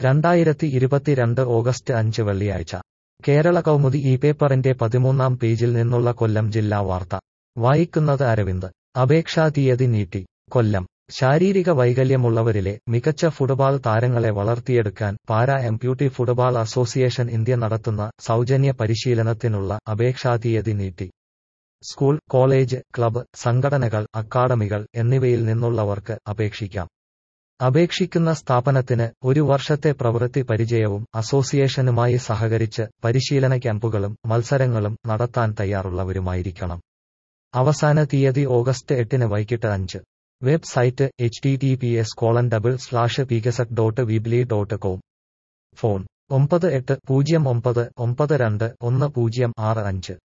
രണ്ടായിരത്തി ഇരുപത്തിരണ്ട് ഓഗസ്റ്റ് അഞ്ച് വെള്ളിയാഴ്ച കേരള കൗമുദി ഈ പേപ്പറിന്റെ പതിമൂന്നാം പേജിൽ നിന്നുള്ള കൊല്ലം ജില്ലാ വാർത്ത വായിക്കുന്നത് അരവിന്ദ് അപേക്ഷാ തീയതി നീട്ടി കൊല്ലം ശാരീരിക വൈകല്യമുള്ളവരിലെ മികച്ച ഫുട്ബാൾ താരങ്ങളെ വളർത്തിയെടുക്കാൻ para amputee football association India നടത്തുന്ന സൗജന്യ പരിശീലനത്തിനുള്ള അപേക്ഷാ തീയതി നീട്ടി സ്കൂൾ കോളേജ് ക്ലബ്ബ് സംഘടനകൾ അക്കാഡമികൾ എന്നിവയിൽ നിന്നുള്ളവർക്ക് അപേക്ഷിക്കാം അപേക്ഷിക്കുന്ന സ്ഥാപനത്തിന് ഒരു വർഷത്തെ പ്രവൃത്തി പരിചയവും അസോസിയേഷനുമായി സഹകരിച്ച് പരിശീലന ക്യാമ്പുകളും മത്സരങ്ങളും നടത്താൻ തയ്യാറുള്ളവരുമായിരിക്കണം അവസാന തീയതി ഓഗസ്റ്റ് എട്ടിന് വൈകിട്ട് അഞ്ച് website H T T P S colon double slash പികസക് dot Weebly dot com phone ഒമ്പത് എട്ട് പൂജ്യം ഒമ്പത് ഒമ്പത് രണ്ട് ഒന്ന് പൂജ്യം ആറ് അഞ്ച്